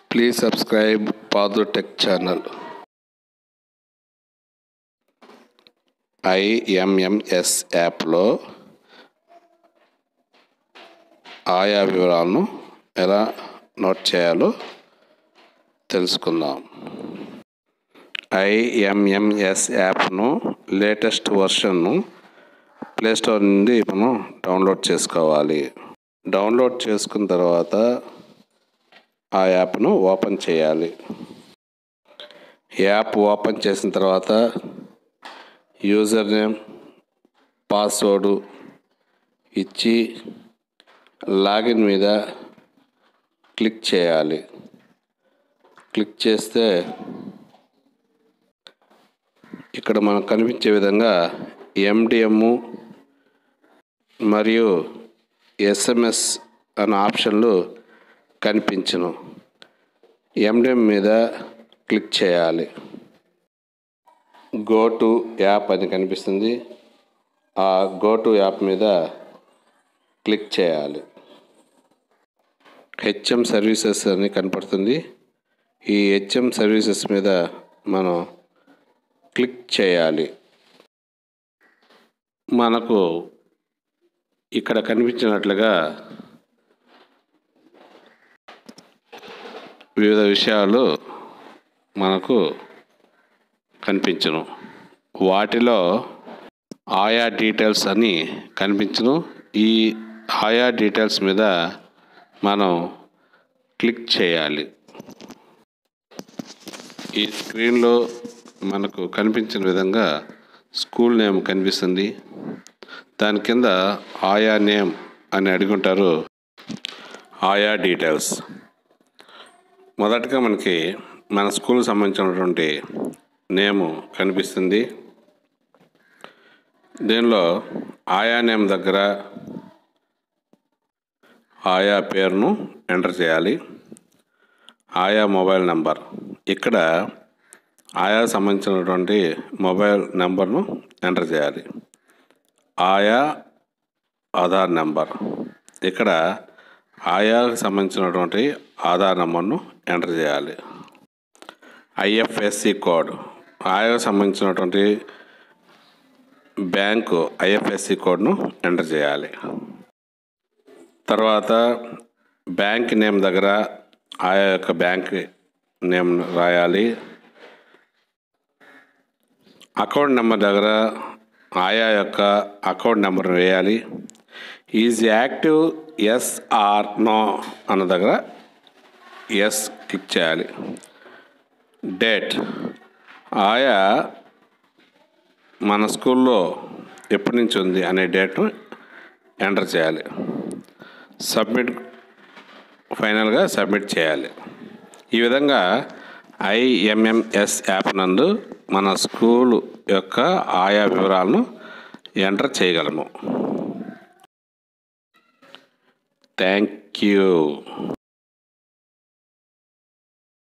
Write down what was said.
please subscribe పాదు tech channel IMMS యాప్లో ఆయా వివరాలను ఎలా నోట్ చేయాలో తెలుసుకుందాం ఐఎంఎంఎస్ యాప్ను లేటెస్ట్ వర్షన్ను ప్లేస్టోర్ నుండి మనం డౌన్లోడ్ చేసుకోవాలి డౌన్లోడ్ చేసుకున్న తర్వాత ఆ యాప్ను ఓపెన్ చేయాలి యాప్ ఓపెన్ చేసిన తర్వాత యూజర్ నేమ్ పాస్వర్డ్ ఇచ్చి లాగిన్ మీద క్లిక్ చేయాలి క్లిక్ చేస్తే ఇక్కడ మనకు కనిపించే విధంగా ఎండిఎమ్ మరియు ఎస్ఎంఎస్ అనే ఆప్షన్లు కనిపించును ఎండిఎం మీద క్లిక్ చేయాలి గో టు యాప్ అని కనిపిస్తుంది ఆ గో టు యాప్ మీద క్లిక్ చేయాలి హెచ్ఎం సర్వీసెస్ అని కనపడుతుంది ఈ హెచ్ఎం సర్వీసెస్ మీద మనం క్లిక్ చేయాలి మనకు ఇక్కడ కనిపించినట్లుగా వివిధ విషయాలు మనకు కనిపించును వాటిలో ఆయా డీటెయిల్స్ అని కనిపించును ఈ ఆయా డీటెయిల్స్ మీద మనం క్లిక్ చేయాలి ఈ స్క్రీన్లో మనకు కనిపించిన విధంగా స్కూల్ నేమ్ కనిపిస్తుంది దాని కింద ఆయా నేమ్ అని అడుగుంటారు ఆయా డీటెయిల్స్ మొదటగా మనకి మన స్కూల్కి సంబంధించినటువంటి నేము కనిపిస్తుంది దీనిలో ఆయా నేమ్ దగ్గర ఆయా పేరును ఎంటర్ చేయాలి ఆయా మొబైల్ నెంబర్ ఇక్కడ ఆయా సంబంధించినటువంటి మొబైల్ నెంబర్ను ఎంటర్ చేయాలి ఆయా ఆధార్ నెంబర్ ఇక్కడ ఆయాకు సంబంధించినటువంటి ఆధార్ నెంబర్ను ఎంటర్ చేయాలి ఐఎఫ్ఎస్సి కోడ్ ఆయాకు సంబంధించినటువంటి బ్యాంకు ఐఎఫ్ఎస్సి కోడ్ను ఎంటర్ చేయాలి తర్వాత బ్యాంక్ నేమ్ దగ్గర ఆయా యొక్క బ్యాంక్ నేమ్ రాయాలి అకౌంట్ నెంబర్ దగ్గర ఆయా యొక్క అకౌంట్ నెంబర్ వేయాలి is active yes or no అన్న దగ్గర ఎస్ క్లిక్ చేయాలి డేట్ ఆయా మన స్కూల్లో ఎప్పటి నుంచి ఉంది అనే డేట్ను ఎంటర్ చేయాలి సబ్మిట్ ఫైనల్గా సబ్మిట్ చేయాలి ఈ విధంగా ఐఎంఎంఎస్ యాప్ నందు మన స్కూల్ యొక్క ఆయా వివరాలను ఎంటర్ చేయగలము థ్యాంక్ యూ